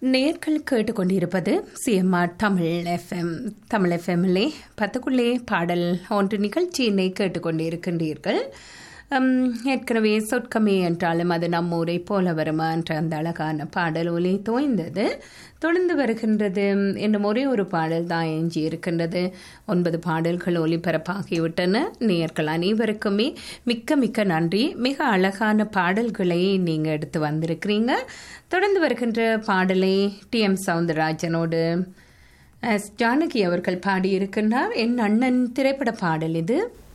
நேர்கள் கேட்டுக்கொண்டிருப்பது CMR Tamil FM Tamil எஃப்எம்லே பத்துக்குள்ளே பாடல் ஒன்று நிகழ்ச்சியினை கேட்டுக்கொண்டிருக்கின்றீர்கள் உம், ஏற்கனவே சொற்கமே என்றாலும் அது நம்ம ஊரை போல வருமா என்ற அந்த அழகான பாடல் ஒலி தோய்ந்தது தொடர்ந்து வருகின்றது இன்னும் ஒரே ஒரு பாடல் தான் எஞ்சி இருக்கின்றது ஒன்பது பாடல்கள் ஒலிபரப்பாகிவிட்டன நேயர்கள் அனைவருக்குமே மிக்க மிக்க நன்றி மிக அழகான பாடல்களை நீங்கள் எடுத்து வந்திருக்கிறீங்க தொடர்ந்து வருகின்ற பாடலை டி எம் சவுந்தரராஜனோடு எஸ் ஜானகி அவர்கள் பாடியிருக்கின்றார் என் அண்ணன் திரைப்பட பாடல் இது